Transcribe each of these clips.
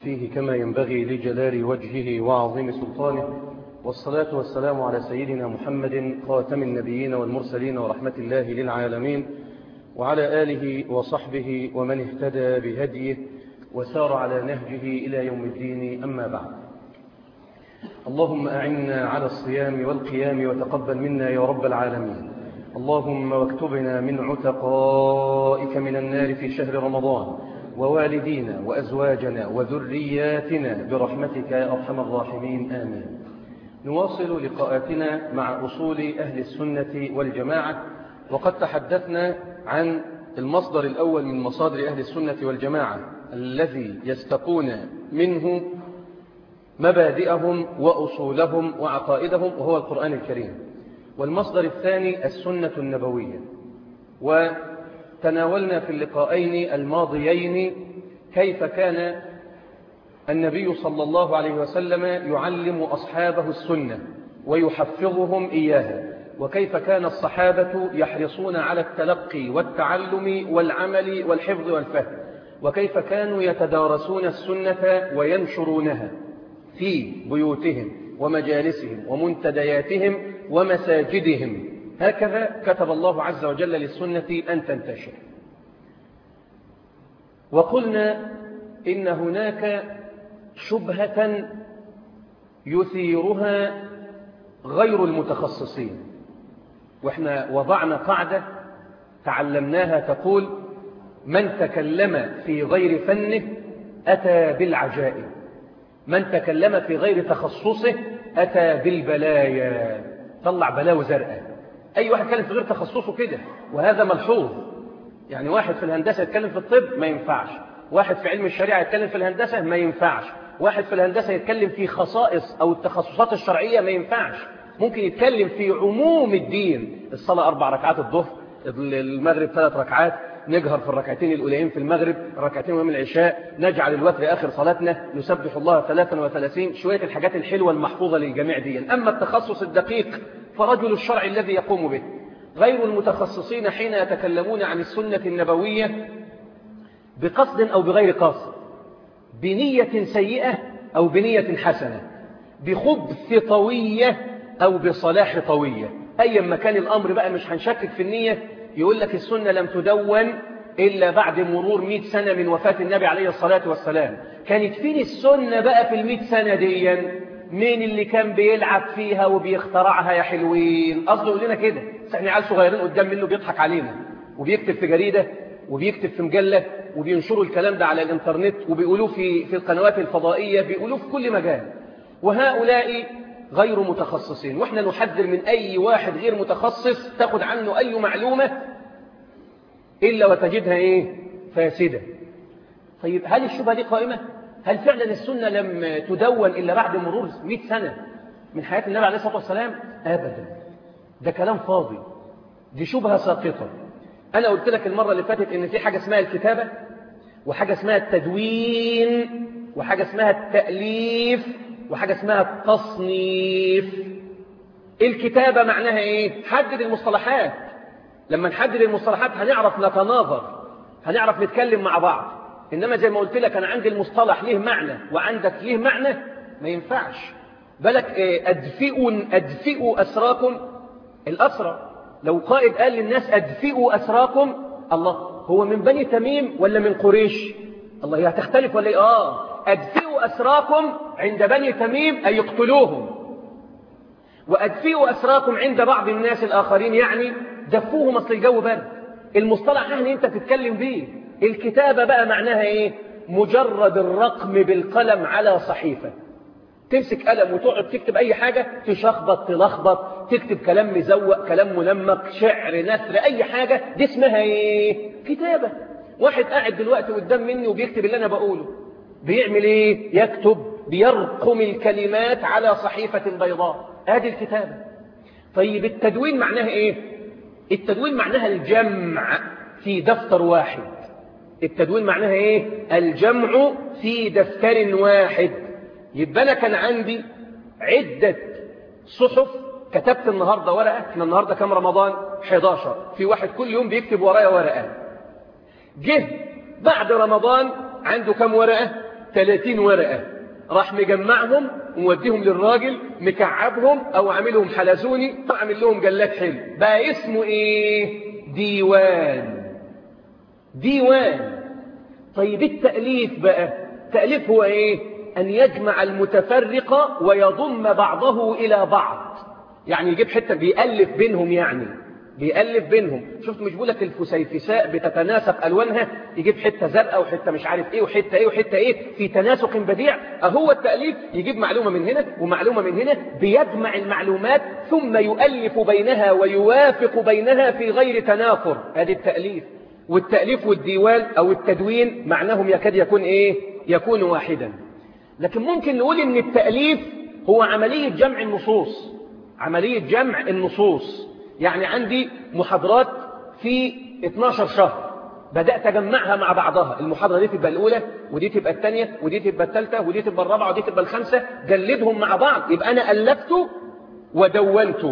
فيه كما ينبغي لجلال وجهه وعظيم سلطانه والصلاة والسلام على سيدنا محمد خاتم النبيين والمرسلين ورحمة الله للعالمين وعلى آله وصحبه ومن اهتدى بهديه وسار على نهجه إلى يوم الدين أما بعد اللهم أعنا على الصيام والقيام وتقبل منا يا رب العالمين اللهم واكتبنا من عتقائك من النار في شهر رمضان ووالدينا وأزواجنا وذرياتنا برحمتك يا أرحم الراحمين آمين نواصل لقاءاتنا مع أصول أهل السنة والجماعة وقد تحدثنا عن المصدر الأول من مصادر أهل السنة والجماعة الذي يستقون منه مبادئهم وأصولهم وعقائدهم وهو القرآن الكريم والمصدر الثاني السنة النبوية وتناولنا في اللقاءين الماضيين كيف كان النبي صلى الله عليه وسلم يعلم أصحابه السنة ويحفظهم إياها وكيف كان الصحابة يحرصون على التلقي والتعلم والعمل والحفظ والفهم وكيف كانوا يتدارسون السنة وينشرونها في بيوتهم ومجالسهم ومنتدياتهم ومساجدهم هكذا كتب الله عز وجل للسنة أن تنتشر وقلنا إن هناك شبهة يثيرها غير المتخصصين وإحنا وضعنا قاعدة تعلمناها تقول من تكلم في غير فنه أتى بالعجائب من تكلم في غير تخصصه أتى بالبلايا طلع بلاوي زرقاء أي واحد يتكلم في غير تخصصه كده وهذا ملحوظ يعني واحد في الهندسة يتكلم في الطب ما ينفعش واحد في علم الشريعة يتكلم في الهندسة ما ينفعش واحد في الهندسة يتكلم في خصائص أو التخصصات الشرعية ما ينفعش ممكن يتكلم في عموم الدين الصلاة أربع ركعات الظهر المغرب ثلاث ركعات نجهر في الركعتين الأولين في المغرب الركعتين من العشاء نجعل الوتر آخر صلاتنا نسبح الله 33 شوية الحاجات الحلوة المحفوظة للجميع دي أما التخصص الدقيق فرجل الشرع الذي يقوم به غير المتخصصين حين يتكلمون عن السنة النبوية بقصد أو بغير قصد بنية سيئة أو بنية حسنة بخبث طوية أو بصلاح طوية أي مكان الأمر بقى مش هنشكك في النية يقول لك السنة لم تدون إلا بعد مرور مئة سنة من وفاة النبي عليه الصلاة والسلام كانت فين السنة بقى في المئة سنة دي مين اللي كان بيلعب فيها وبيخترعها يا حلوين قصده يقول لنا كده احنا عيال صغيرين قدام منه بيضحك علينا وبيكتب في جريدة وبيكتب في مجلة وبينشروا الكلام ده على الانترنت وبيقولوه في في القنوات الفضائية بيقولوه في كل مجال وهؤلاء غير متخصصين واحنا نحذر من اي واحد غير متخصص تاخد عنه اي معلومة الا وتجدها ايه فاسدة طيب هل الشبهة دي قائمة هل فعلا السنة لم تدون الا بعد مرور 100 سنة من حياة النبي عليه الصلاة والسلام ابدا ده كلام فاضي دي شبهة ساقطة انا قلت لك المرة اللي فاتت ان في حاجة اسمها الكتابة وحاجة اسمها التدوين وحاجة اسمها التأليف وحاجة اسمها التصنيف الكتابة معناها ايه حدد المصطلحات لما نحدد المصطلحات هنعرف نتناظر هنعرف نتكلم مع بعض إنما زي ما قلت لك أنا عندي المصطلح ليه معنى وعندك ليه معنى ما ينفعش بالك إيه أدفئوا, أدفئوا أسراكم الأسرى لو قائد قال للناس أدفئوا أسراكم الله هو من بني تميم ولا من قريش الله هي هتختلف ولا آه أدفئوا أسراكم عند بني تميم أي يقتلوهم وأدفئوا أسراكم عند بعض الناس الآخرين يعني دفوهم أصل الجو برد المصطلح يعني أنت تتكلم به الكتابة بقى معناها إيه مجرد الرقم بالقلم على صحيفة تمسك قلم وتقعد تكتب أي حاجة تشخبط تلخبط تكتب كلام مزوق كلام منمق شعر نثر أي حاجة دي اسمها إيه كتابة واحد قاعد دلوقتي قدام مني وبيكتب اللي أنا بقوله بيعمل ايه يكتب بيرقم الكلمات على صحيفة بيضاء ادي الكتابة طيب التدوين معناها ايه التدوين معناها الجمع في دفتر واحد التدوين معناها ايه الجمع في دفتر واحد يبقى انا كان عندي عدة صحف كتبت النهاردة ورقة احنا النهاردة كام رمضان 11 في واحد كل يوم بيكتب ورايا ورقة جه بعد رمضان عنده كم ورقة 30 ورقة راح مجمعهم وموديهم للراجل مكعبهم او عاملهم حلزوني وعامل لهم جلات حلو بقى اسمه ايه ديوان ديوان طيب التأليف بقى تأليف هو ايه ان يجمع المتفرق ويضم بعضه الى بعض يعني يجيب حتة بيألف بينهم يعني بيألف بينهم شفت مش بقولك الفسيفساء بتتناسق ألوانها يجيب حتة زرقاء وحتة مش عارف ايه وحتة ايه وحتة ايه في تناسق بديع اهو التأليف يجيب معلومة من هنا ومعلومة من هنا بيجمع المعلومات ثم يؤلف بينها ويوافق بينها في غير تنافر هذه التأليف والتأليف والديوان او التدوين معناهم يكاد يكون ايه يكون واحدا لكن ممكن نقول ان التأليف هو عملية جمع النصوص عملية جمع النصوص يعني عندي محاضرات في 12 شهر بدأت أجمعها مع بعضها المحاضرة دي تبقى الأولى ودي تبقى الثانية ودي تبقى الثالثة ودي تبقى الرابعة ودي تبقى الخامسة جلدهم مع بعض يبقى أنا ألفت ودونت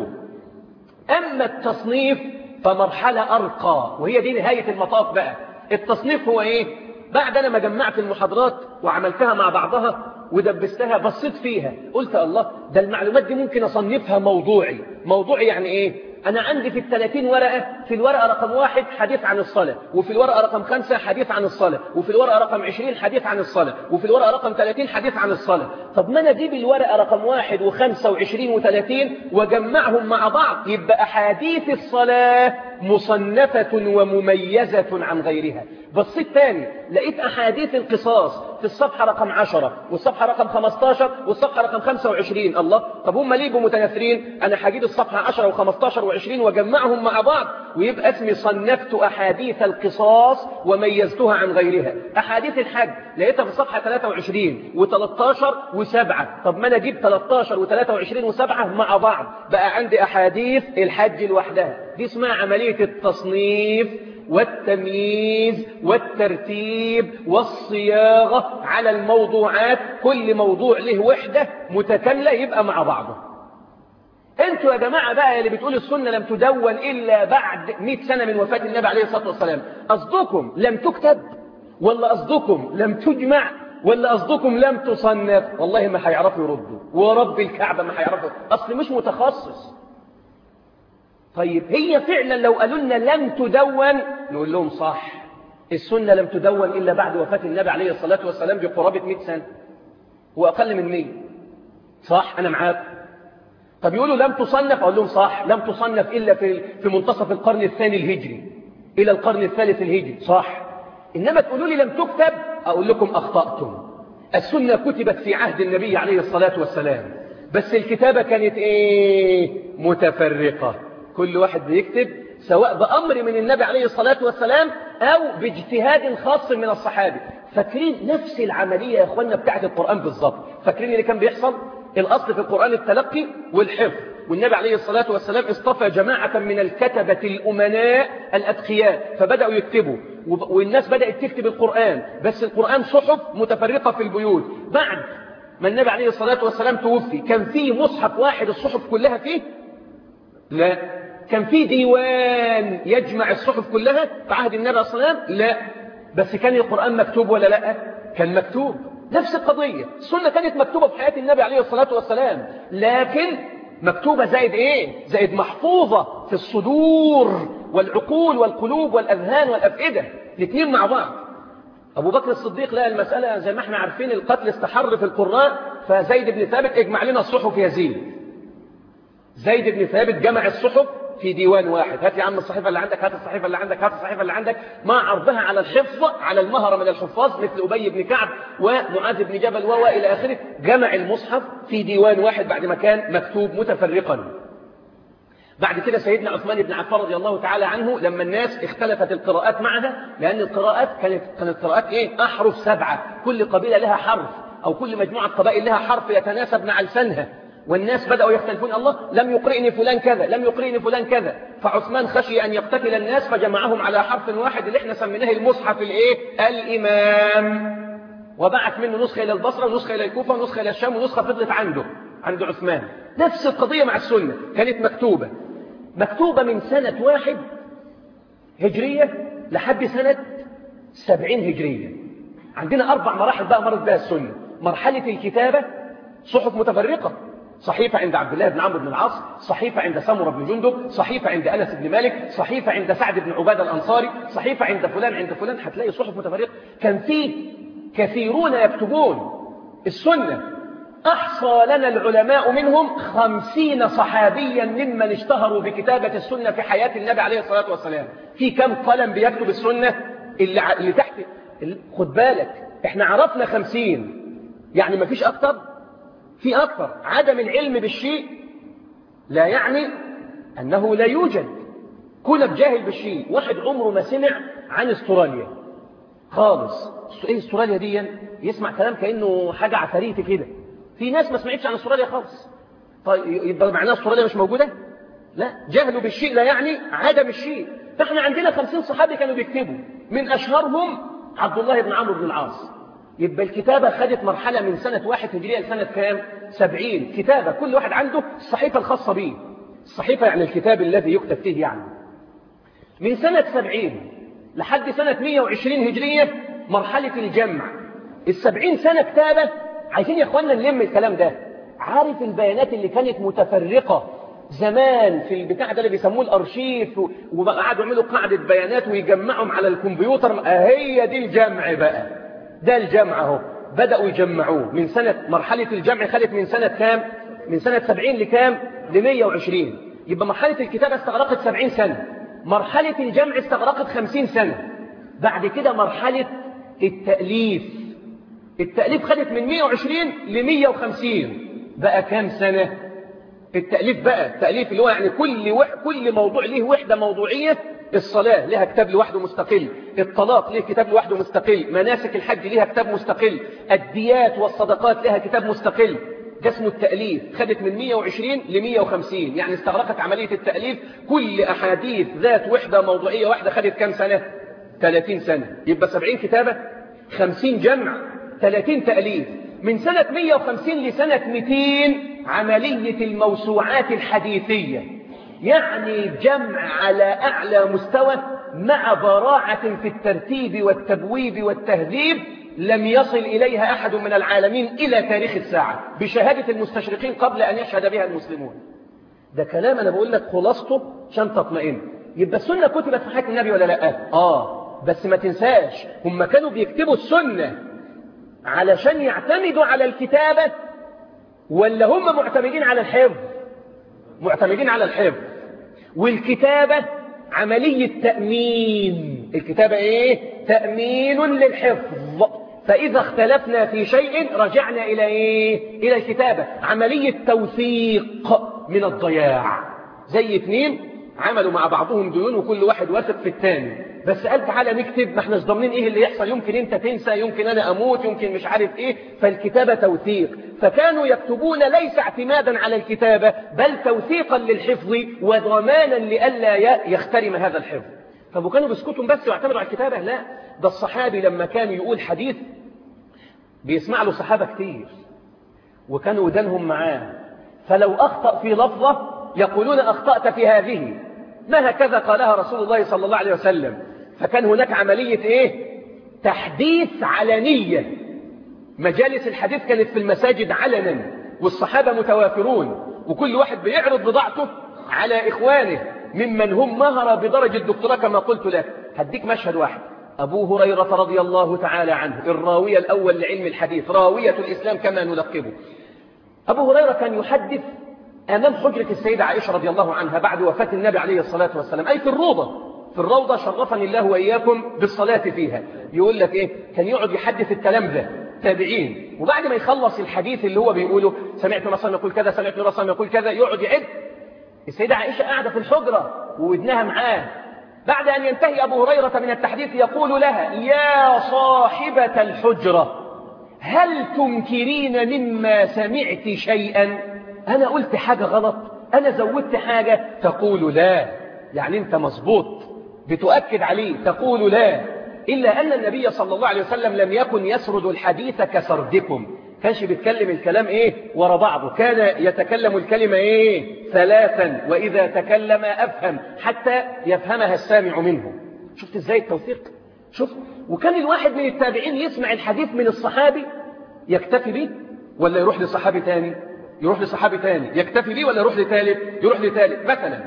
أما التصنيف فمرحلة أرقى وهي دي نهاية المطاف بقى التصنيف هو إيه بعد أنا ما جمعت المحاضرات وعملتها مع بعضها ودبستها بصيت فيها قلت الله ده المعلومات دي ممكن أصنفها موضوعي موضوعي يعني إيه أنا عندي في الثلاثين ورقة في الورقة رقم واحد حديث عن الصلاة وفي الورقة رقم خمسة حديث عن الصلاة وفي الورقة رقم عشرين حديث عن الصلاة وفي الورقة رقم ثلاثين حديث عن الصلاة طب ما أنا أجيب الورقة رقم واحد وخمسة وعشرين وثلاثين وجمعهم مع بعض يبقى أحاديث الصلاة مصنفة ومميزة عن غيرها بصيت تاني لقيت أحاديث القصاص في الصفحة رقم عشرة والصفحة رقم خمستاشر والصفحة رقم خمسة وعشرين الله طب هم ليه بمتناثرين أنا هجيب الصفحة عشرة وخمستاشر وعشرين وجمعهم مع بعض ويبقى اسمي صنفت أحاديث القصاص وميزتها عن غيرها أحاديث الحج لقيتها في الصفحة 23 و13 و7 طب ما أنا أجيب 13 و23 و7 مع بعض بقى عندي أحاديث الحج لوحدها دي اسمها عملية التصنيف والتمييز والترتيب والصياغة على الموضوعات كل موضوع له وحدة متكاملة يبقى مع بعضه انتوا يا جماعة بقى اللي بتقول السنة لم تدون إلا بعد 100 سنة من وفاة النبي عليه الصلاة والسلام قصدكم لم تكتب ولا قصدكم لم تجمع ولا قصدكم لم تصنف والله ما هيعرفوا يردوا ورب الكعبة ما هيعرفوا أصل مش متخصص طيب هي فعلا لو قالوا لنا لم تدون نقول لهم صح السنة لم تدون إلا بعد وفاة النبي عليه الصلاة والسلام بقرابة 100 سنة وأقل من 100 صح أنا معاك طب يقولوا لم تصنف أقول لهم صح لم تصنف إلا في في منتصف القرن الثاني الهجري إلى القرن الثالث الهجري صح إنما تقولوا لي لم تكتب أقول لكم أخطأتم السنة كتبت في عهد النبي عليه الصلاة والسلام بس الكتابة كانت إيه متفرقة كل واحد بيكتب سواء بأمر من النبي عليه الصلاة والسلام أو باجتهاد خاص من الصحابة فاكرين نفس العملية يا أخوانا بتاعت القرآن بالظبط فاكرين اللي كان بيحصل الأصل في القرآن التلقي والحفظ والنبي عليه الصلاة والسلام اصطفى جماعة من الكتبة الأمناء الأتقياء فبدأوا يكتبوا والناس بدأت تكتب القرآن بس القرآن صحف متفرقة في البيوت بعد ما النبي عليه الصلاة والسلام توفي كان فيه مصحف واحد الصحف كلها فيه لا كان في ديوان يجمع الصحف كلها في عهد النبي عليه الصلاة والسلام لا بس كان القرآن مكتوب ولا لا كان مكتوب نفس القضية السنة كانت مكتوبة في حياة النبي عليه الصلاة والسلام لكن مكتوبة زائد ايه زائد محفوظة في الصدور والعقول والقلوب والأذهان والأفئدة الاثنين مع بعض أبو بكر الصديق لقى المسألة زي ما احنا عارفين القتل استحر في القراء فزيد بن ثابت اجمع لنا الصحف يزيد زيد بن ثابت جمع الصحف في ديوان واحد هات يا عم الصحيفة اللي عندك هات الصحيفة اللي عندك هات الصحيفة اللي عندك مع عرضها على الحفظ على المهرة من الحفاظ مثل أبي بن كعب ومعاذ بن جبل و إلى آخره جمع المصحف في ديوان واحد بعد ما كان مكتوب متفرقا بعد كده سيدنا عثمان بن عفان رضي الله تعالى عنه لما الناس اختلفت القراءات معها لأن القراءات كانت كانت قراءات إيه أحرف سبعة كل قبيلة لها حرف أو كل مجموعة قبائل لها حرف يتناسب مع لسانها والناس بدأوا يختلفون الله لم يقرئني فلان كذا لم يقرئني فلان كذا فعثمان خشي أن يقتتل الناس فجمعهم على حرف واحد اللي احنا سميناه المصحف الايه الإمام وبعث منه نسخة إلى البصرة ونسخة إلى الكوفة ونسخة إلى الشام ونسخة فضلت عنده عند عثمان نفس القضية مع السنة كانت مكتوبة مكتوبة من سنة واحد هجرية لحد سنة سبعين هجرية عندنا أربع مراحل بقى مرت بها السنة مرحلة الكتابة صحف متفرقة صحيفة عند عبد الله بن عمرو بن العاص صحيفة عند سمرة بن جندب صحيفة عند أنس بن مالك صحيفة عند سعد بن عبادة الأنصاري صحيفة عند فلان عند فلان هتلاقي صحف متفرقة كان فيه كثيرون يكتبون السنة أحصى لنا العلماء منهم خمسين صحابيا ممن اشتهروا بكتابة السنة في حياة النبي عليه الصلاة والسلام في كم قلم بيكتب السنة اللي, ع... اللي تحت خد بالك احنا عرفنا خمسين يعني ما فيش أكتر في أكثر عدم العلم بالشيء لا يعني أنه لا يوجد كل جاهل بالشيء واحد عمره ما سمع عن استراليا خالص ايه استراليا دي يسمع كلام كأنه حاجة عفاريتي كده في ناس ما سمعتش عن استراليا خالص طيب يبقى معناها استراليا مش موجودة لا جهلوا بالشيء لا يعني عدم الشيء فاحنا عندنا خمسين صحابي كانوا بيكتبوا من أشهرهم عبد الله بن عمرو بن العاص يبقى الكتابة خدت مرحلة من سنة واحد هجرية لسنة كام سبعين كتابة كل واحد عنده الصحيفة الخاصة به الصحيفة يعني الكتاب الذي يكتب فيه يعني من سنة سبعين لحد سنة 120 هجرية مرحلة الجمع السبعين سنة كتابة عايزين يا اخوانا نلم الكلام ده عارف البيانات اللي كانت متفرقة زمان في البتاع ده اللي بيسموه الارشيف وقعدوا يعملوا قاعدة بيانات ويجمعهم على الكمبيوتر هي دي الجمع بقى ده الجمع اهو بدأوا يجمعوه من سنة مرحلة الجمع خدت من سنة كام من سنة 70 لكام ل 120 يبقى مرحلة الكتابة استغرقت 70 سنة مرحلة الجمع استغرقت 50 سنة بعد كده مرحلة التأليف التأليف خدت من 120 ل 150 بقى كام سنة التأليف بقى التأليف اللي هو يعني كل وح... كل موضوع ليه وحدة موضوعية الصلاة لها كتاب لوحده مستقل الطلاق ليه كتاب لوحده مستقل مناسك الحج ليها كتاب مستقل الديات والصدقات لها كتاب مستقل ده اسمه التأليف خدت من 120 ل 150 يعني استغرقت عملية التأليف كل أحاديث ذات وحدة موضوعية واحدة خدت كام سنة 30 سنة يبقى 70 كتابة 50 جمع 30 تأليف من سنة 150 لسنة 200 عملية الموسوعات الحديثية يعني جمع على أعلى مستوى مع براعة في الترتيب والتبويب والتهذيب لم يصل إليها أحد من العالمين إلى تاريخ الساعة بشهادة المستشرقين قبل أن يشهد بها المسلمون ده كلام أنا بقول لك خلاصته عشان تطمئن يبقى السنة كتبت في حياة النبي ولا لا آه بس ما تنساش هم كانوا بيكتبوا السنة علشان يعتمدوا على الكتابة ولا هم معتمدين على الحفظ معتمدين على الحفظ والكتابة عملية تأمين الكتابة ايه تأمين للحفظ فإذا اختلفنا في شيء رجعنا إلى إيه إلى الكتابة عملية توثيق من الضياع زي اثنين عملوا مع بعضهم ديون وكل واحد واثق في الثاني بس قال تعالى نكتب ما احناش ضامنين ايه اللي يحصل يمكن انت تنسى يمكن انا اموت يمكن مش عارف ايه فالكتابة توثيق فكانوا يكتبون ليس اعتمادا على الكتابة بل توثيقا للحفظ وضمانا لئلا يخترم هذا الحفظ طب وكانوا بيسكتوا بس ويعتمدوا على الكتابة لا ده الصحابي لما كان يقول حديث بيسمع له صحابة كتير وكانوا ودانهم معاه فلو أخطأ في لفظة يقولون أخطأت في هذه ما هكذا قالها رسول الله صلى الله عليه وسلم فكان هناك عملية إيه تحديث علنية مجالس الحديث كانت في المساجد علنا والصحابة متوافرون وكل واحد بيعرض بضاعته على إخوانه ممن هم مهر بدرجة الدكتوراه كما قلت لك هديك مشهد واحد أبو هريرة رضي الله تعالى عنه الراوية الأول لعلم الحديث راوية الإسلام كما نلقبه أبو هريرة كان يحدث أمام حجرة السيدة عائشة رضي الله عنها بعد وفاة النبي عليه الصلاة والسلام أي في الروضة في الروضة شرفني الله وإياكم بالصلاة فيها يقول لك إيه كان يقعد يحدث التلامذة تابعين وبعد ما يخلص الحديث اللي هو بيقوله سمعت رسول يقول كذا سمعت رسول يقول كذا يقعد يعد السيدة عائشة قاعدة في الحجرة وودنها معاه بعد أن ينتهي أبو هريرة من التحديث يقول لها يا صاحبة الحجرة هل تنكرين مما سمعت شيئا أنا قلت حاجة غلط أنا زودت حاجة تقول لا يعني أنت مظبوط بتؤكد عليه تقول لا إلا أن النبي صلى الله عليه وسلم لم يكن يسرد الحديث كسردكم كانش بيتكلم الكلام ايه ورا بعضه كان يتكلم الكلمة ايه ثلاثا وإذا تكلم أفهم حتى يفهمها السامع منه شفت ازاي التوثيق شوف وكان الواحد من التابعين يسمع الحديث من الصحابي يكتفي به ولا يروح لصحابي تاني يروح لصحابي تاني يكتفي به ولا يروح لثالث يروح لثالث مثلا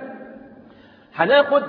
هناخد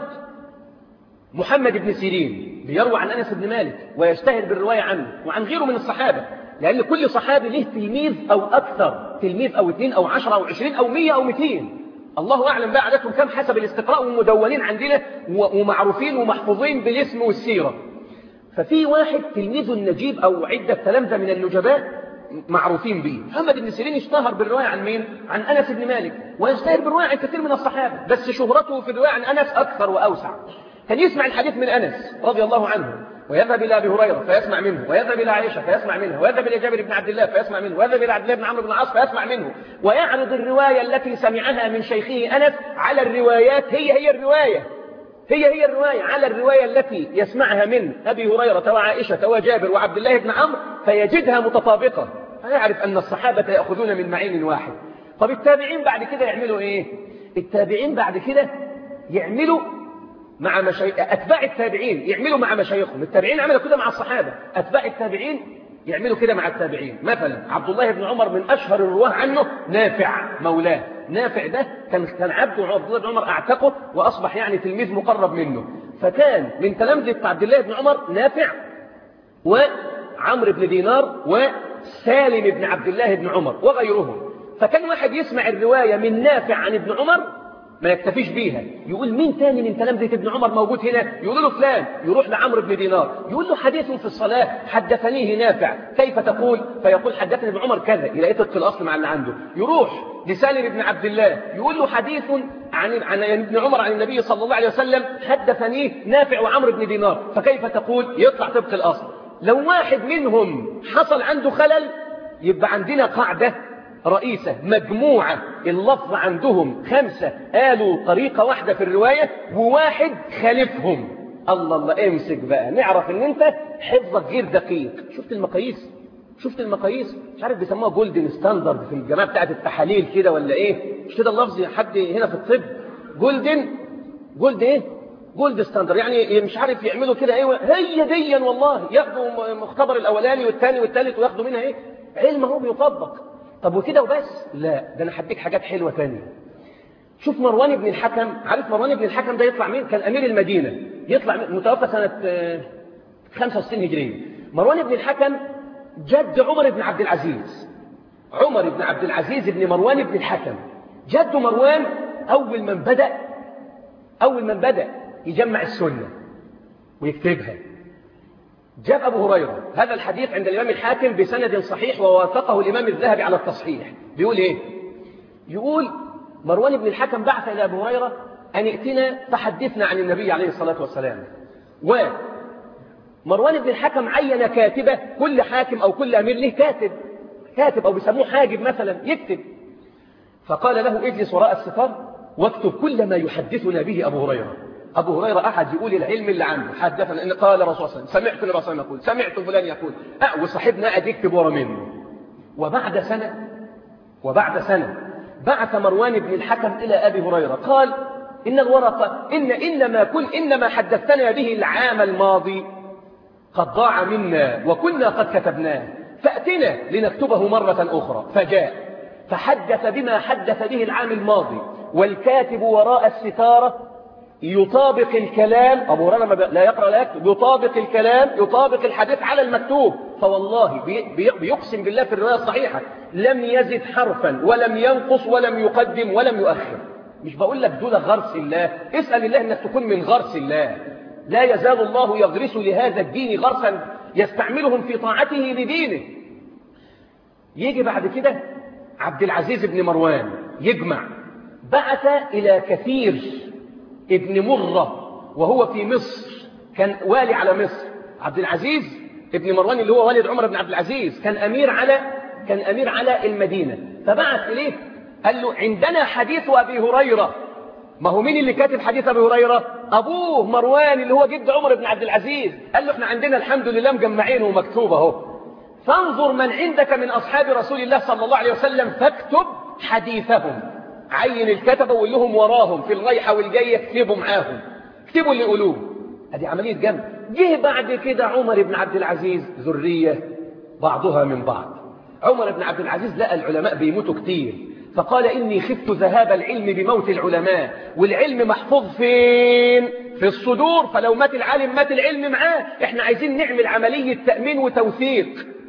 محمد بن سيرين بيروى عن أنس بن مالك ويشتهر بالرواية عنه وعن غيره من الصحابة لأن كل صحابي له تلميذ أو أكثر تلميذ أو اثنين أو عشرة أو عشرين أو مية أو مئتين الله أعلم بقى عددهم كم حسب الاستقراء ومدونين عندنا ومعروفين ومحفوظين بالاسم والسيرة ففي واحد تلميذ النجيب أو عدة تلامذة من النجباء معروفين به محمد بن سيرين اشتهر بالرواية عن مين؟ عن أنس بن مالك ويشتهر بالرواية عن كثير من الصحابة بس شهرته في الرواية عن أنس أكثر وأوسع كان يسمع الحديث من أنس رضي الله عنه ويذهب إلى أبي هريرة فيسمع منه ويذهب إلى عائشة فيسمع منه ويذهب إلى جابر بن عبد الله فيسمع منه ويذهب إلى عبد الله بن عمرو بن العاص فيسمع منه ويعرض الرواية التي سمعها من شيخه أنس على الروايات هي هي الرواية هي هي الرواية على الرواية التي يسمعها من أبي هريرة وعائشة وجابر وعبد الله بن عمرو فيجدها متطابقة فيعرف أن الصحابة يأخذون من معين واحد طب التابعين بعد كده يعملوا إيه التابعين بعد كده يعملوا مع مشايخ أتباع التابعين يعملوا مع مشايخهم التابعين عملوا كده مع الصحابة أتباع التابعين يعملوا كده مع التابعين مثلا عبد الله بن عمر من أشهر الرواه عنه نافع مولاه نافع ده كان كان عبد عبد الله بن عمر اعتقه وأصبح يعني تلميذ مقرب منه فكان من تلامذة عبد الله بن عمر نافع وعمرو بن دينار وسالم بن عبد الله بن عمر وغيرهم فكان واحد يسمع الرواية من نافع عن ابن عمر ما يكتفيش بيها يقول مين تاني من تلامذة ابن عمر موجود هنا يقول له فلان يروح لعمرو بن دينار يقول له حديث في الصلاة حدثنيه نافع كيف تقول فيقول حدثني ابن عمر كذا يلاقيه في الأصل مع اللي عنده يروح لسالم بن عبد الله يقول له حديث عن عن ابن عمر عن النبي صلى الله عليه وسلم حدثنيه نافع وعمرو بن دينار فكيف تقول يطلع طبق الأصل لو واحد منهم حصل عنده خلل يبقى عندنا قاعدة رئيسة مجموعة اللفظ عندهم خمسة قالوا طريقة واحدة في الرواية وواحد خالفهم الله الله امسك بقى نعرف ان انت حفظك غير دقيق شفت المقاييس شفت المقاييس مش عارف بيسموها جولدن ستاندرد في الجماعة بتاعت التحاليل كده ولا ايه مش كده اللفظ حد هنا في الطب جولدن جولد ايه جولد ستاندرد يعني مش عارف يعملوا كده ايه هي ديا والله ياخدوا مختبر الاولاني والثاني والثالث وياخدوا منها ايه علم هو بيطبق طب وكده وبس لا ده انا هديك حاجات حلوه ثانيه شوف مروان بن الحكم عارف مروان بن الحكم ده يطلع مين كان امير المدينه يطلع متوفى سنه 65 هجريه مروان بن الحكم جد عمر بن عبد العزيز عمر بن عبد العزيز بن مروان بن الحكم جد مروان اول من بدا اول من بدا يجمع السنه ويكتبها جاب أبو هريرة هذا الحديث عند الإمام الحاكم بسند صحيح ووافقه الإمام الذهبي على التصحيح بيقول إيه يقول مروان بن الحكم بعث إلى أبو هريرة أن ائتنا فحدثنا عن النبي عليه الصلاة والسلام ومروان بن الحكم عين كاتبة كل حاكم أو كل أمير له كاتب كاتب أو بيسموه حاجب مثلا يكتب فقال له اجلس وراء الستار واكتب كل ما يحدثنا به أبو هريرة أبو هريرة أحد يقول العلم اللي عنده حدثنا إن قال الرسول صلى الله عليه وسلم سمعت النبي صلى الله عليه وسلم يقول سمعت فلان يقول أه وصاحبنا قاعد يكتب ورا منه وبعد سنة وبعد سنة بعث مروان بن الحكم إلى أبي هريرة قال إن الورقة إن إنما كل إنما حدثتنا به العام الماضي قد ضاع منا وكنا قد كتبناه فأتنا لنكتبه مرة أخرى فجاء فحدث بما حدث به العام الماضي والكاتب وراء الستارة يطابق الكلام أبو هريرة لا يقرأ لا يكتب يطابق الكلام يطابق الحديث على المكتوب فوالله بي بيقسم بالله في الرواية الصحيحة لم يزد حرفا ولم ينقص ولم يقدم ولم يؤخر مش بقول لك دول غرس الله اسأل الله انك تكون من غرس الله لا يزال الله يغرس لهذا الدين غرسا يستعملهم في طاعته لدينه يجي بعد كده عبد العزيز بن مروان يجمع بعث إلى كثير ابن مرة وهو في مصر كان والي على مصر عبد العزيز ابن مروان اللي هو والد عمر بن عبد العزيز كان أمير على كان أمير على المدينة فبعث إليه قال له عندنا حديث أبي هريرة ما هو مين اللي كاتب حديث أبي هريرة أبوه مروان اللي هو جد عمر بن عبد العزيز قال له احنا عندنا الحمد لله مجمعينه ومكتوب اهو فانظر من عندك من أصحاب رسول الله صلى الله عليه وسلم فاكتب حديثهم عين الكتبة وقول لهم وراهم في الرايحة والجاية اكتبوا معاهم اكتبوا اللي يقولوه ادي عملية جمع جه بعد كده عمر بن عبد العزيز ذرية بعضها من بعض عمر بن عبد العزيز لقى العلماء بيموتوا كتير فقال إني خفت ذهاب العلم بموت العلماء والعلم محفوظ فين في الصدور فلو مات العالم مات العلم معاه احنا عايزين نعمل عملية تأمين وتوثيق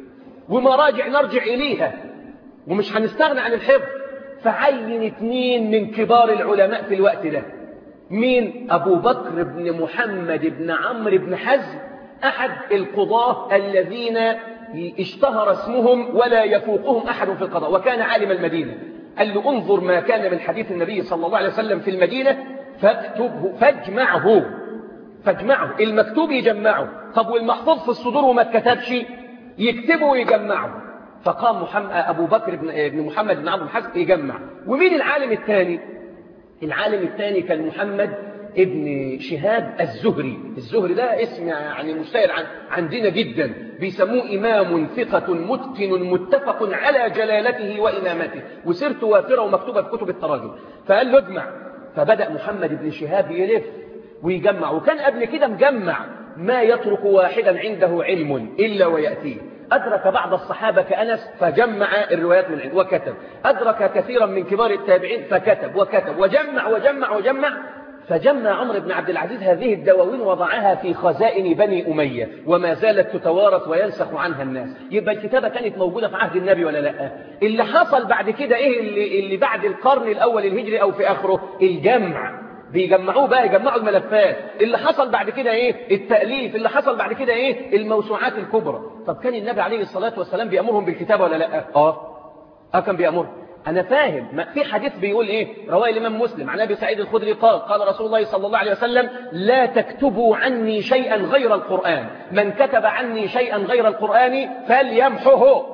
ومراجع نرجع إليها ومش هنستغنى عن الحفظ فعين اتنين من كبار العلماء في الوقت ده مين أبو بكر بن محمد بن عمرو بن حزم أحد القضاة الذين اشتهر اسمهم ولا يفوقهم أحد في القضاء وكان عالم المدينة قال له انظر ما كان من حديث النبي صلى الله عليه وسلم في المدينة فاكتبه فاجمعه فاجمعه المكتوب يجمعه طب والمحفوظ في الصدور وما اتكتبش يكتبه ويجمعه فقام محمد أبو بكر بن محمد بن عبد الحزم يجمع ومين العالم الثاني العالم الثاني كان محمد ابن شهاب الزهري الزهري ده اسم يعني مشتهر عن عندنا جدا بيسموه إمام ثقة متقن متفق على جلالته وإمامته وسيرته وافرة ومكتوبة في كتب التراجم فقال له اجمع فبدأ محمد بن شهاب يلف ويجمع وكان قبل كده مجمع ما يترك واحدا عنده علم إلا ويأتيه أدرك بعض الصحابة كأنس فجمع الروايات من عنده وكتب أدرك كثيرا من كبار التابعين فكتب وكتب وجمع وجمع وجمع فجمع عمرو بن عبد العزيز هذه الدواوين وضعها في خزائن بني أمية وما زالت تتوارث وينسخ عنها الناس يبقى الكتابة كانت موجودة في عهد النبي ولا لا اللي حصل بعد كده إيه اللي, اللي بعد القرن الأول الهجري أو في آخره الجمع بيجمعوه بقى يجمعوا الملفات اللي حصل بعد كده ايه التأليف اللي حصل بعد كده ايه الموسوعات الكبرى طب كان النبي عليه الصلاة والسلام بيأمرهم بالكتابة ولا لا اه اه كان بيأمرهم أنا فاهم ما في حديث بيقول إيه رواه الإمام مسلم عن أبي سعيد الخدري قال قال رسول الله صلى الله عليه وسلم لا تكتبوا عني شيئا غير القرآن من كتب عني شيئا غير القرآن فليمحه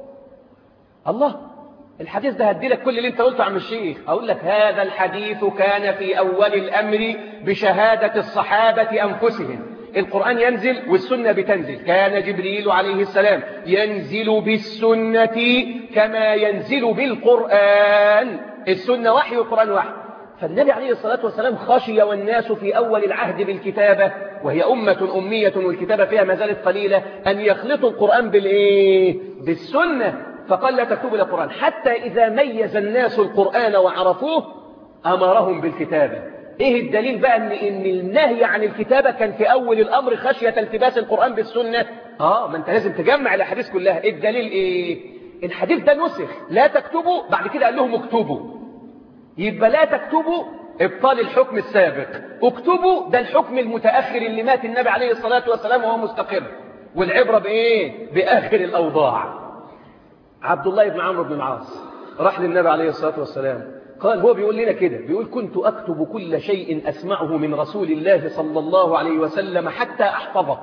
الله الحديث ده هدي لك كل اللي انت قلته عم الشيخ اقول لك هذا الحديث كان في اول الامر بشهادة الصحابة انفسهم القرآن ينزل والسنة بتنزل كان جبريل عليه السلام ينزل بالسنة كما ينزل بالقرآن السنة وحي والقرآن وحي فالنبي عليه الصلاة والسلام خشي والناس في أول العهد بالكتابة وهي أمة أمية والكتابة فيها ما زالت قليلة أن يخلطوا القرآن بالإيه؟ بالسنة فقال لا تكتبوا القرآن حتى إذا ميز الناس القرآن وعرفوه أمرهم بالكتابة إيه الدليل بقى أن, إن النهي عن الكتابة كان في أول الأمر خشية التباس القرآن بالسنة آه ما أنت لازم تجمع الأحاديث كلها الدليل إيه الحديث ده نسخ لا تكتبوا بعد كده قال لهم اكتبوا يبقى لا تكتبوا ابطال الحكم السابق اكتبوا ده الحكم المتأخر اللي مات النبي عليه الصلاة والسلام وهو مستقر والعبرة بإيه بآخر الأوضاع عبد الله بن عمرو بن العاص راح للنبي عليه الصلاة والسلام قال هو بيقول لنا كده بيقول كنت أكتب كل شيء أسمعه من رسول الله صلى الله عليه وسلم حتى أحفظه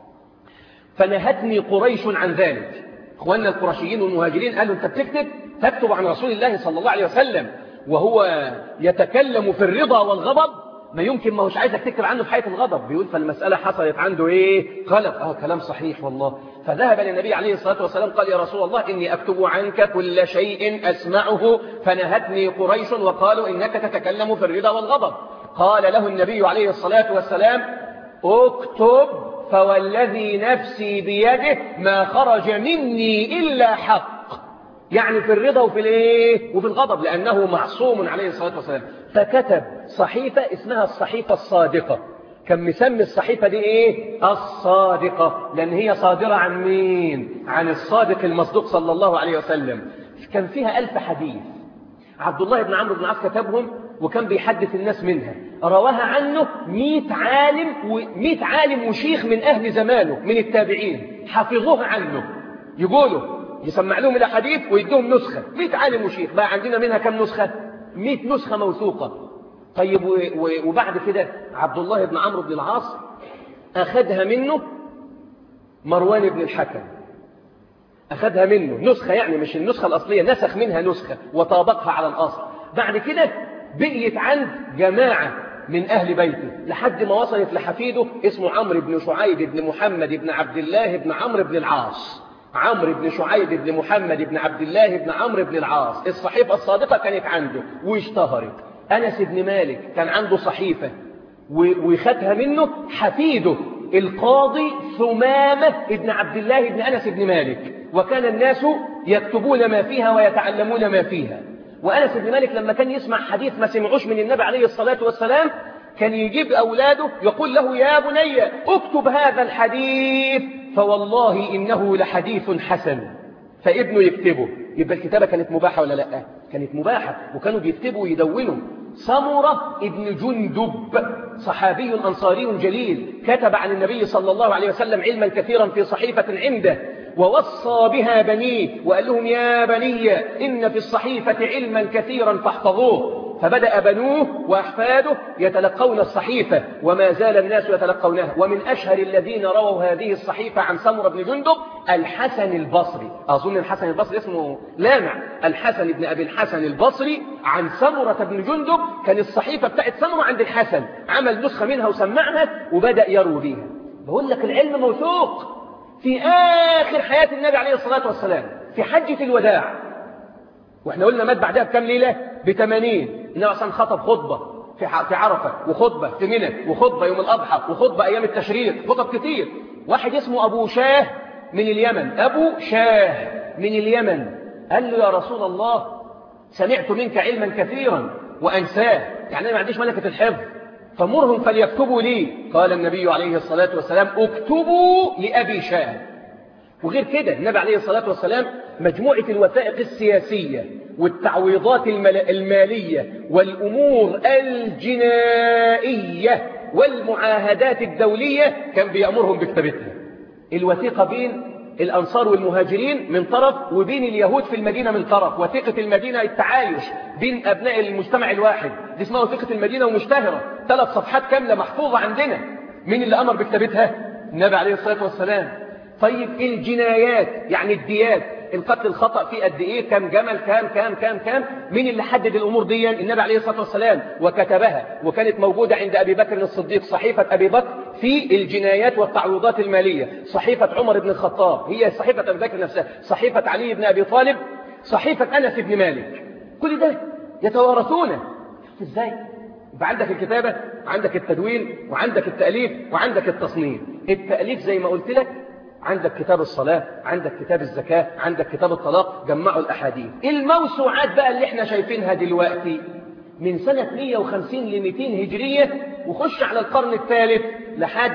فنهتني قريش عن ذلك اخواننا القرشيين والمهاجرين قالوا انت بتكتب تكتب عن رسول الله صلى الله عليه وسلم وهو يتكلم في الرضا والغضب ما يمكن ما هوش عايزك تكتب عنه في حياة الغضب بيقول فالمسألة حصلت عنده ايه غلط اه كلام صحيح والله فذهب للنبي عليه الصلاة والسلام قال يا رسول الله إني أكتب عنك كل شيء أسمعه فنهتني قريش وقالوا إنك تتكلم في الرضا والغضب قال له النبي عليه الصلاة والسلام اكتب فوالذي نفسي بيده ما خرج مني إلا حق يعني في الرضا وفي الايه وفي الغضب لأنه معصوم عليه الصلاة والسلام فكتب صحيفة اسمها الصحيفة الصادقة كان مسمي الصحيفة دي ايه الصادقة لان هي صادرة عن مين عن الصادق المصدوق صلى الله عليه وسلم كان فيها ألف حديث عبد الله بن عمرو بن عاص كتبهم وكان بيحدث الناس منها رواها عنه مئة عالم ومئة عالم وشيخ من أهل زمانه من التابعين حفظوها عنه يقولوا يسمع لهم الأحاديث ويدوهم نسخة مئة عالم وشيخ بقى عندنا منها كم نسخة مئة نسخة موثوقة طيب وبعد كده عبد الله بن عمرو بن العاص أخذها منه مروان بن الحكم أخذها منه نسخة يعني مش النسخة الأصلية نسخ منها نسخة وطابقها على الأصل بعد كده بقيت عند جماعة من أهل بيته لحد ما وصلت لحفيده اسمه عمرو بن شعيب بن محمد بن عبد الله بن عمرو بن العاص عمرو بن شعيب بن محمد بن عبد الله بن عمرو بن العاص الصحيفة الصادقة كانت عنده واشتهرت أنس بن مالك كان عنده صحيفة وخدها منه حفيده القاضي ثمامة ابن عبد الله بن أنس بن مالك وكان الناس يكتبون ما فيها ويتعلمون ما فيها وأنس بن مالك لما كان يسمع حديث ما سمعوش من النبي عليه الصلاة والسلام كان يجيب أولاده يقول له يا بني اكتب هذا الحديث فوالله إنه لحديث حسن فابنه يكتبه يبقى الكتابة كانت مباحة ولا لا كانت مباحة وكانوا بيكتبوا ويدونوا سمرة ابن جندب صحابي أنصاري جليل كتب عن النبي صلى الله عليه وسلم علما كثيرا في صحيفة عنده ووصى بها بنيه وقال لهم يا بني إن في الصحيفة علما كثيرا فاحفظوه فبدأ بنوه وأحفاده يتلقون الصحيفة وما زال الناس يتلقونها ومن أشهر الذين رووا هذه الصحيفة عن سمر بن جندب الحسن البصري أظن الحسن البصري اسمه لامع الحسن بن أبي الحسن البصري عن سمرة بن جندب كان الصحيفة بتاعت سمرة عند الحسن عمل نسخة منها وسمعها وبدأ يروي بيها بقول لك العلم موثوق في آخر حياة النبي عليه الصلاة والسلام في حجة الوداع واحنا قلنا مات بعدها بكام ليلة بثمانين النبي عشان خطب خطبة في في عرفة وخطبة في منى وخطبة يوم الأضحى وخطبة أيام التشريق خطب كتير واحد اسمه أبو شاه من اليمن أبو شاه من اليمن قال له يا رسول الله سمعت منك علما كثيرا وأنساه يعني أنا ما عنديش ملكة الحفظ فمرهم فليكتبوا لي قال النبي عليه الصلاة والسلام اكتبوا لأبي شاه وغير كده النبي عليه الصلاة والسلام مجموعة الوثائق السياسية والتعويضات المالية والأمور الجنائية والمعاهدات الدولية كان بيأمرهم بكتابتها الوثيقة بين الأنصار والمهاجرين من طرف وبين اليهود في المدينة من طرف وثيقة المدينة التعايش بين أبناء المجتمع الواحد دي اسمها وثيقة المدينة ومشتهرة ثلاث صفحات كاملة محفوظة عندنا مين اللي أمر بكتابتها النبي عليه الصلاة والسلام طيب الجنايات يعني الديات القتل الخطأ فيه قد ايه كم جمل كام كام كام كام مين اللي حدد الامور دي النبي عليه الصلاة والسلام وكتبها وكانت موجودة عند ابي بكر الصديق صحيفة ابي بكر في الجنايات والتعويضات المالية صحيفة عمر بن الخطاب هي صحيفة ابي بكر نفسها صحيفة علي بن ابي طالب صحيفة انس بن مالك كل ده يتوارثونه ازاي يبقى عندك الكتابة عندك التدوين وعندك التأليف وعندك التصنيف التأليف زي ما قلت لك عندك كتاب الصلاة عندك كتاب الزكاة عندك كتاب الطلاق جمعوا الأحاديث الموسوعات بقى اللي احنا شايفينها دلوقتي من سنة 150 ل 200 هجرية وخش على القرن الثالث لحد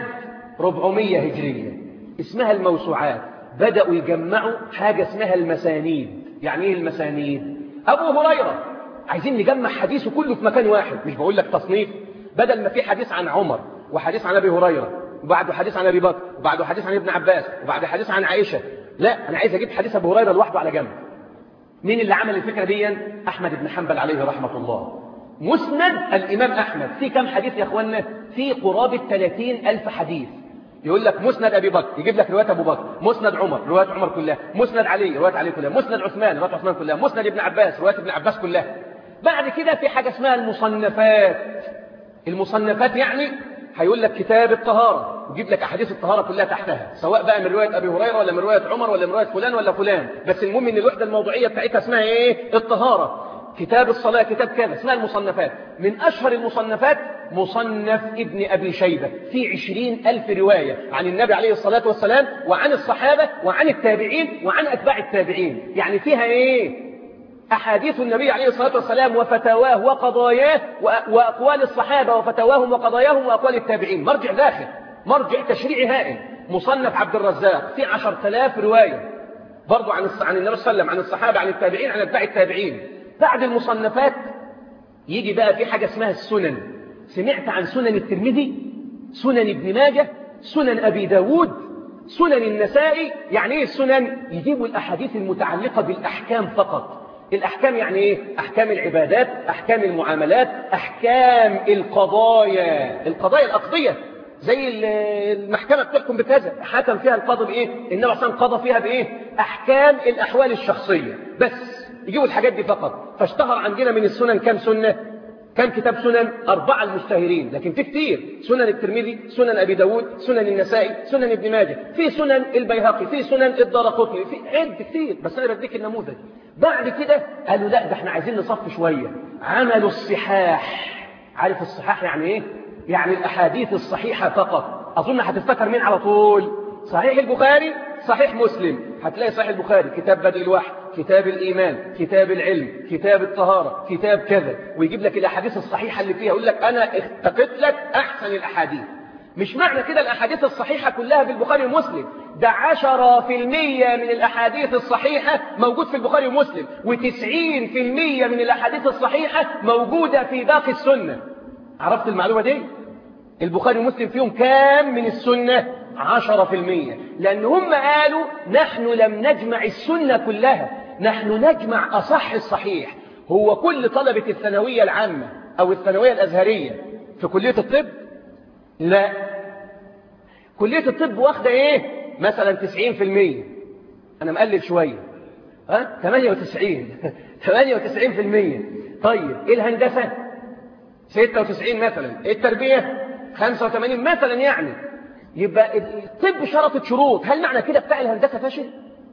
400 هجرية اسمها الموسوعات بدأوا يجمعوا حاجة اسمها المسانيد يعني ايه المسانيد أبو هريرة عايزين نجمع حديثه كله في مكان واحد مش بقول لك تصنيف بدل ما في حديث عن عمر وحديث عن أبي هريرة وبعده حديث عن أبي بكر وبعده حديث عن ابن عباس وبعد حديث عن عائشة لا أنا عايز أجيب حديث أبو هريرة لوحده على جنب مين اللي عمل الفكرة دي أحمد بن حنبل عليه رحمة الله مسند الإمام أحمد في كم حديث يا أخوانا في قرابة 30 ألف حديث يقول لك مسند أبي بكر يجيب لك رواية أبو بكر مسند عمر رواية عمر كلها مسند علي رواية علي كلها مسند عثمان رواية عثمان كلها مسند ابن عباس رواية ابن عباس كلها بعد كده في حاجة اسمها المصنفات المصنفات يعني هيقول لك كتاب الطهارة ويجيب لك أحاديث الطهارة كلها تحتها سواء بقى من رواية أبي هريرة ولا من رواية عمر ولا من رواية فلان ولا فلان بس المهم ان الوحدة الموضوعية بتاعتها اسمها ايه الطهارة كتاب الصلاة كتاب كذا اسمها المصنفات من أشهر المصنفات مصنف ابن أبي شيبة في عشرين ألف رواية عن النبي عليه الصلاة والسلام وعن الصحابة وعن التابعين وعن أتباع التابعين يعني فيها ايه أحاديث النبي عليه الصلاة والسلام وفتاواه وقضاياه وأقوال الصحابة وفتاواهم وقضاياهم وأقوال التابعين مرجع داخل مرجع تشريعي هائل مصنف عبد الرزاق في عشر تلاف رواية برضو عن عن النبي صلى الله عليه وسلم عن الصحابة عن التابعين عن أتباع التابعين بعد المصنفات يجي بقى في حاجة اسمها السنن سمعت عن سنن الترمذي سنن ابن ماجه سنن أبي داود سنن النسائي يعني ايه السنن يجيبوا الأحاديث المتعلقة بالأحكام فقط الأحكام يعني إيه؟ أحكام العبادات أحكام المعاملات أحكام القضايا القضايا الأقضية زي المحكمة بتحكم بكذا حكم فيها القاضي بإيه النبي عصام قضى فيها بإيه أحكام الأحوال الشخصية بس يجيبوا الحاجات دي فقط فاشتهر عندنا من السنن كم سنة كم كتاب سنن أربعة المشتهرين لكن في كتير سنن الترمذي سنن أبي داود سنن النسائي سنن ابن ماجه في سنن البيهقي في سنن الدارقطني في عد كتير بس أنا بديك النموذج بعد كده قالوا لا ده احنا عايزين نصف شوية عملوا الصحاح عارف الصحاح يعني ايه يعني الأحاديث الصحيحة فقط أظن هتفتكر مين على طول صحيح البخاري صحيح مسلم هتلاقي صحيح البخاري كتاب بدء الوحي كتاب الإيمان كتاب العلم كتاب الطهارة كتاب كذا ويجيب لك الأحاديث الصحيحة اللي فيها يقول لك أنا اختقت لك أحسن الأحاديث مش معنى كده الأحاديث الصحيحة كلها في البخاري ومسلم ده عشرة في المية من الأحاديث الصحيحة موجود في البخاري ومسلم وتسعين في المية من الأحاديث الصحيحة موجودة في باقي السنة عرفت المعلومة دي؟ البخاري ومسلم فيهم كام من السنة؟ عشرة في المية لأن هم قالوا نحن لم نجمع السنة كلها نحن نجمع أصح الصحيح هو كل طلبة الثانوية العامة أو الثانوية الأزهرية في كلية الطب لا كلية الطب واخدة ايه مثلا 90% انا مقلل شوية ها 98 98% طيب ايه الهندسة 96 مثلا ايه التربية 85 مثلا يعني يبقى الطب شرطت شروط هل معنى كده بتاع الهندسة فاشل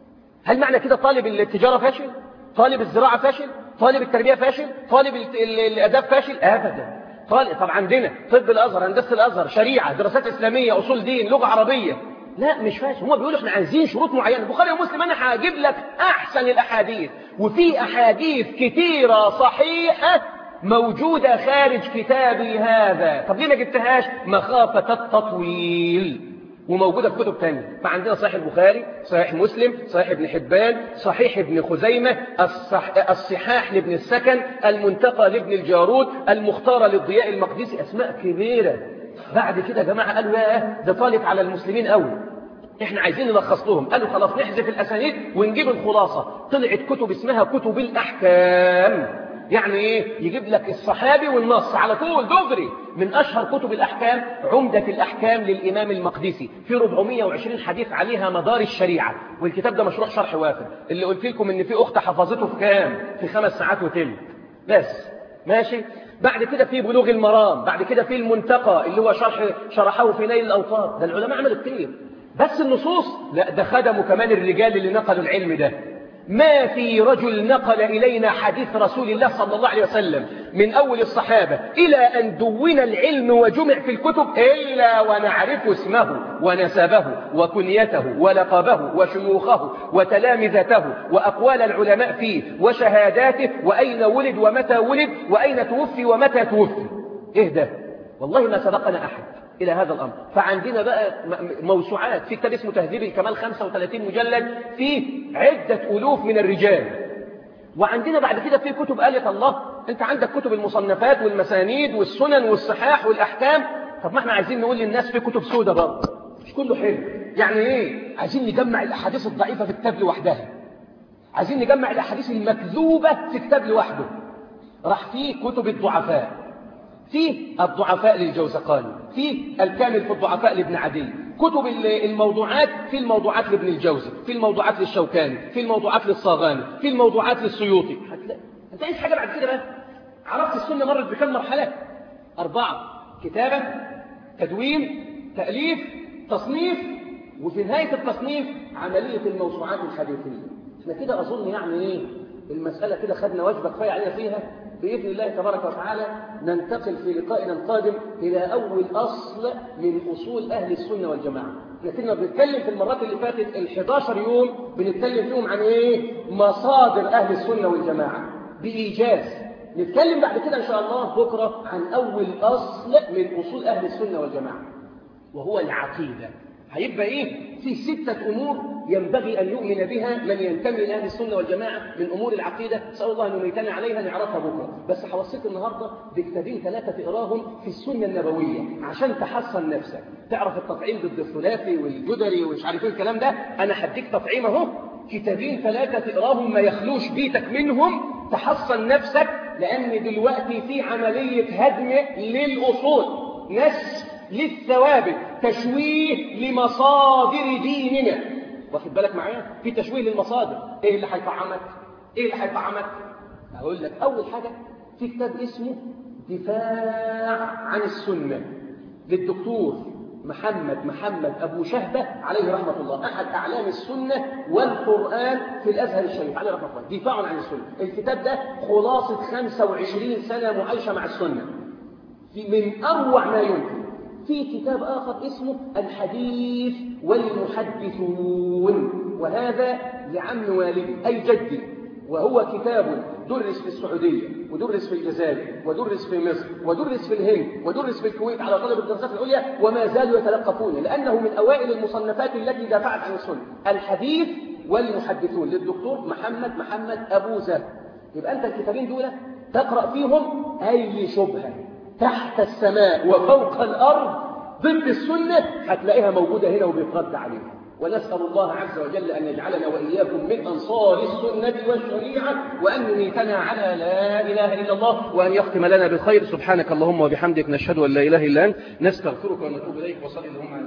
هل معنى كده طالب التجارة فاشل طالب الزراعة فاشل طالب التربية فاشل طالب الاداب فاشل ابدا طالب طب عندنا طب الازهر هندسه الازهر شريعه دراسات اسلاميه اصول دين لغه عربيه لا مش فاشل هم بيقولوا احنا عايزين شروط معينه البخاري ومسلم انا هجيب لك احسن الاحاديث وفي احاديث كتيره صحيحه موجوده خارج كتابي هذا طب ليه ما جبتهاش مخافه التطويل وموجودة في كتب تانية فعندنا صحيح البخاري صحيح مسلم صحيح ابن حبان صحيح ابن خزيمة الصح... الصحاح لابن السكن المنتقى لابن الجارود المختارة للضياء المقدسي أسماء كبيرة بعد كده يا جماعة قالوا يا ده طالب على المسلمين قوي احنا عايزين نلخص لهم قالوا خلاص نحذف الأسانيد ونجيب الخلاصة طلعت كتب اسمها كتب الأحكام يعني ايه يجيب لك الصحابي والنص على طول دغري من اشهر كتب الاحكام عمدة الاحكام للامام المقدسي في 420 حديث عليها مدار الشريعة والكتاب ده مشروع شرح وافر اللي قلت لكم ان في اخت حفظته في كام في خمس ساعات وتلت بس ماشي بعد كده في بلوغ المرام بعد كده في المنتقى اللي هو شرح شرحه في نيل الاوطار ده العلماء عملوا كتير بس النصوص لا ده خدموا كمان الرجال اللي نقلوا العلم ده ما في رجل نقل إلينا حديث رسول الله صلى الله عليه وسلم من أول الصحابة إلى أن دون العلم وجمع في الكتب إلا ونعرف اسمه ونسبه وكنيته ولقبه وشيوخه وتلامذته وأقوال العلماء فيه وشهاداته وأين ولد ومتى ولد وأين توفي ومتى توفي إيه ده والله ما سبقنا أحد إلى هذا الأمر فعندنا بقى موسوعات في كتاب اسمه تهذيب الكمال 35 مجلد فيه عدة ألوف من الرجال وعندنا بعد كده في كتب قالت الله أنت عندك كتب المصنفات والمسانيد والسنن والصحاح والأحكام طب ما احنا عايزين نقول للناس في كتب سودة برضه مش كله حلو يعني ايه عايزين نجمع الأحاديث الضعيفة في كتاب لوحدها عايزين نجمع الأحاديث المكذوبة في كتاب لوحده راح فيه كتب الضعفاء في الضعفاء للجوزقاني في الكامل في الضعفاء لابن عدي كتب الموضوعات في الموضوعات لابن الجوزي في الموضوعات للشوكاني في الموضوعات للصاغاني في الموضوعات للسيوطي انت عايز حاجة بعد كده بقى عرفت السنة مرت بكم مرحلة أربعة كتابة تدوين تأليف تصنيف وفي نهاية التصنيف عملية الموسوعات الحديثية احنا كده أظن يعني ايه المسألة كده خدنا وجبة كفاية علينا فيها بإذن الله تبارك وتعالى ننتقل في لقائنا القادم إلى أول أصل من أصول أهل السنة والجماعة لكننا بنتكلم في المرات اللي فاتت ال 11 يوم بنتكلم فيهم عن إيه؟ مصادر أهل السنة والجماعة بإيجاز نتكلم بعد كده إن شاء الله بكرة عن أول أصل من أصول أهل السنة والجماعة وهو العقيدة هيبقى إيه؟ في ستة أمور ينبغي أن يؤمن بها من ينتمي لأهل السنة والجماعة من أمور العقيدة نسأل الله أن يميتنا عليها نعرفها بكرة بس هوصيك النهاردة بكتابين ثلاثة تقراهم في السنة النبوية عشان تحصن نفسك تعرف التطعيم ضد الثلاثي والجدري ومش عارف ايه الكلام ده أنا هديك تطعيم أهو كتابين ثلاثة تقراهم ما يخلوش بيتك منهم تحصن نفسك لأن دلوقتي في عملية هدم للأصول نسف للثوابت تشويه لمصادر ديننا واخد بالك معايا في تشويه للمصادر ايه اللي هيطعمك ايه اللي هيطعمك اقول لك اول حاجه في كتاب اسمه دفاع عن السنه للدكتور محمد محمد ابو شهبه عليه رحمه الله احد اعلام السنه والقران في الازهر الشريف عليه رحمه الله دفاع عن السنه الكتاب ده خلاصه 25 سنه معايشه مع السنه في من اروع ما يمكن في كتاب آخر اسمه الحديث والمحدثون وهذا لعم والدي أي جدي وهو كتاب درس في السعودية ودرس في الجزائر ودرس في مصر ودرس في الهند ودرس في الكويت على طلب الدراسات العليا وما زالوا يتلقفون لأنه من أوائل المصنفات التي دافعت عن السنة الحديث والمحدثون للدكتور محمد محمد أبو زاد يبقى أنت الكتابين دول تقرأ فيهم أي شبهة تحت السماء وفوق الأرض ضد السنة هتلاقيها موجودة هنا وبيترد عليها ونسأل الله عز وجل أن يجعلنا وإياكم من أنصار السنة والشريعة وأن يميتنا على لا إله إلا الله وأن يختم لنا بالخير سبحانك اللهم وبحمدك نشهد أن لا إله إلا أنت نستغفرك ونتوب إليك وصلي اللهم على